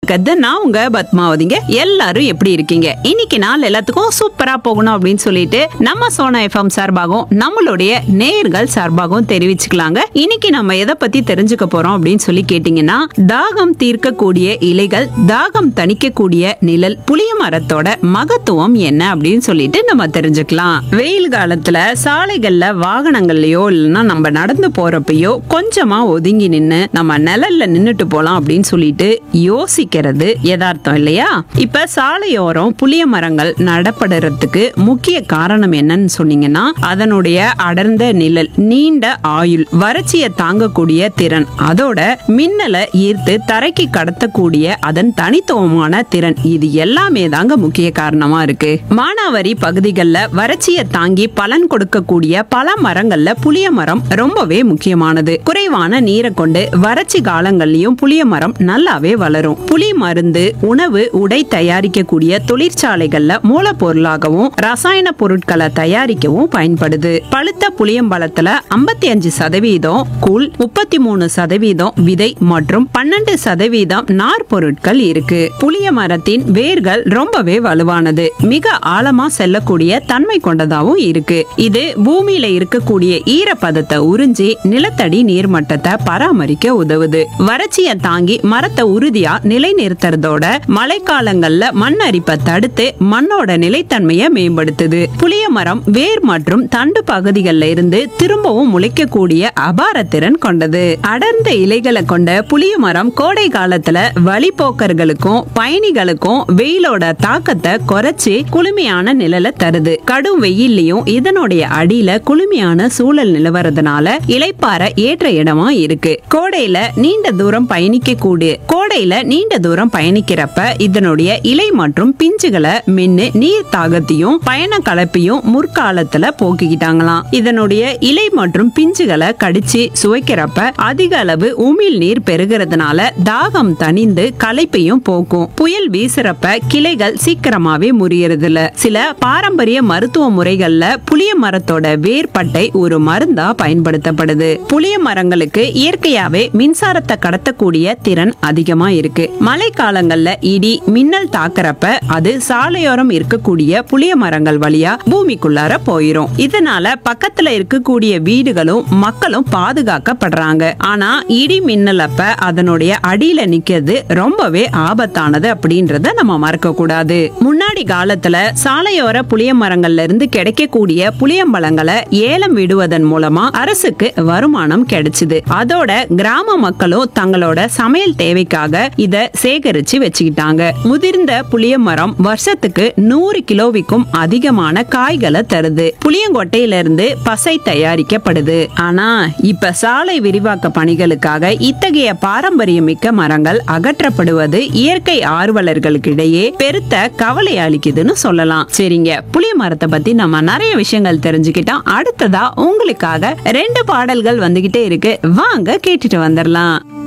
இருக்கிறது நான் உங்க பத்மாவதிங்க எல்லாரும் எப்படி இருக்கீங்க இன்னைக்கு நாள் எல்லாத்துக்கும் சூப்பரா போகணும் அப்படின்னு சொல்லிட்டு நம்ம சோனா எஃப்எம் சார்பாகவும் நம்மளுடைய நேயர்கள் சார்பாகவும் தெரிவிச்சுக்கலாங்க இன்னைக்கு நம்ம எதை பத்தி தெரிஞ்சுக்க போறோம் அப்படின்னு சொல்லி கேட்டீங்கன்னா தாகம் தீர்க்கக்கூடிய இலைகள் தாகம் தணிக்கக்கூடிய நிழல் புளிய மரத்தோட மகத்துவம் என்ன அப்படின்னு சொல்லிட்டு நம்ம தெரிஞ்சுக்கலாம் வெயில் காலத்துல சாலைகள்ல வாகனங்கள்லயோ இல்லைன்னா நம்ம நடந்து போறப்பயோ கொஞ்சமா ஒதுங்கி நின்னு நம்ம நிழல்ல நின்னுட்டு போலாம் அப்படின்னு சொல்லிட்டு யோசிக்கிறது யதார்த்தம் இல்லையா இப்ப சாலையோரம் புளிய மரங்கள் நடப்படுறதுக்கு முக்கிய காரணம் என்னன்னு சொன்னீங்கன்னா அதனுடைய அடர்ந்த நிழல் நீண்ட ஆயுள் வறட்சியை தாங்கக்கூடிய திறன் அதோட மின்னலை ஈர்த்து தரைக்கு கடத்தக்கூடிய அதன் தனித்துவமான திறன் இது எல்லாமே தாங்க முக்கிய காரணமா இருக்கு மானாவாரி பகுதிகளில் வறட்சியை தாங்கி பலன் கொடுக்கக்கூடிய பல மரங்கள்ல புளிய மரம் ரொம்பவே முக்கியமானது குறைவான நீரை கொண்டு வறட்சி காலங்கள்லயும் புளிய மரம் நல்லாவே வளரும் புளி மருந்து உணவு உடை தயாரிக்கக்கூடிய தொழிற்சாலைகள்ல மூலப்பொருளாகவும் ரசாயன பொருட்களை தயாரிக்கவும் பயன்படுது பழுத்த புளியம்பழத்துல ஐம்பத்தி அஞ்சு சதவீதம் கூழ் முப்பத்தி மூணு சதவீதம் விதை மற்றும் பன்னெண்டு சதவீதம் நார் பொருட்கள் இருக்கு புளிய மரத்தின் வேர்கள் ரொம்பவே வலுவானது மிக ஆழமா செல்லக்கூடிய தன்மை கொண்டதாகவும் இருக்கு இது பூமியில இருக்கக்கூடிய ஈரப்பதத்தை உறிஞ்சி நிலத்தடி நீர்மட்டத்தை பராமரிக்க உதவுது வறட்சியை தாங்கி மரத்தை உறுதியா நிலைநிறுத்துறதோட மழைக்காலங்கள்ல மண் அரிப்பை தடுத்து மண்ணோட நிலைத்தன்மையை மேம்படுத்துது புளிய மரம் வேர் மற்றும் தண்டு பகுதிகளில் இருந்து திரும்பவும் முளைக்கக்கூடிய அபார திறன் கொண்டது அடர்ந்த இலைகளை கொண்ட புளிய மரம் கோடை காலத்துல வழிபோக்கர்களுக்கும் பயணிகளுக்கும் வெயிலோட தாக்கத்தை குறைச்சு குளுமையான நிழலை தருது கடும் வெயில்லையும் இதனுடைய அடியில குளுமையான சூழல் நிலவறதுனால இலைப்பாற ஏற்ற இடமா இருக்கு கோடையில நீண்ட தூரம் பயணிக்க கூடிய கோடையில நீண்ட தூரம் பயணிக்கிறப்ப இதனுடைய இலை மற்றும் பிஞ்சுகளை மென்னு நீர் தாகத்தையும் பயண கலப்பையும் முற்காலத்துல போக்கிக்கிட்டாங்களாம் இதனுடைய இலை மற்றும் பிஞ்சுகளை கடிச்சு சுவைக்கிறப்ப அதிக அளவு உமிழ் நீர் பெருகிறதுனால தாகம் தணிந்து களைப்பையும் போக்கும் புயல் வீசுறப்ப கிளைகள் சீக்கிரமாவே முறியறது இல்ல சில பாரம்பரிய மருத்துவ முறைகள்ல புளிய மரத்தோட வேர்பட்டை ஒரு மருந்தா பயன்படுத்தப்படுது புளிய மரங்களுக்கு இயற்கையாவே மின்சாரத்தை கடத்தக்கூடிய திறன் அதிகமா இருக்கு மழை காலங்கள்ல இடி மின்னல் தாக்குறப்ப அது சாலையோரம் இருக்கக்கூடிய புளிய மரங்கள் வழியா பூமிக்குள்ளார போயிரும் இதனால பக்கத்துல இருக்கக்கூடிய வீடுகளும் மக்களும் பாதுகாக்கப்படுறாங்க ஆனா இடி மின்னல் அப்ப அதனுடைய அடியில நிக்கிறது ரொம்பவே ஆபத்தானது அப்படின்றத நம்ம மறக்க கூடாது முன்னாடி காலத்துல சாலையோர புளிய மரங்கள்ல இருந்து கிடைக்கக்கூடிய புளியம்பழங்களை ஏலம் விடுவதன் மூலமா அரசுக்கு வருமானம் கிடைச்சுது அதோட கிராம மக்களும் தங்களோட சமையல் தேவைக்காக இத சேகரிச்சு வச்சுக்கிட்டாங்க முதிர்ந்த புளிய மரம் வருஷத்துக்கு நூறு கிலோவிக்கும் அதிகமான காய்களை தருது புளியங்கொட்டையில இருந்து பசை தயாரிக்கப்படுது ஆனா இப்ப சாலை விரிவாக்க பணிகளுக்காக இத்தகைய பாரம்பரியமிக்க மரங்கள் அகற்றப்படுவது இயற்கை ஆர்வலர்களுக்கு இடையே பெருத்த கவலை அளிக்குதுன்னு சொல்லலாம் சரிங்க புளிய மரத்தை பத்தி நம்ம நிறைய விஷயங்கள் தெரிஞ்சுக்கிட்டோம் அடுத்ததா உங்களுக்காக ரெண்டு பாடல்கள் வந்துகிட்டே இருக்கு வாங்க கேட்டுட்டு வந்துடலாம்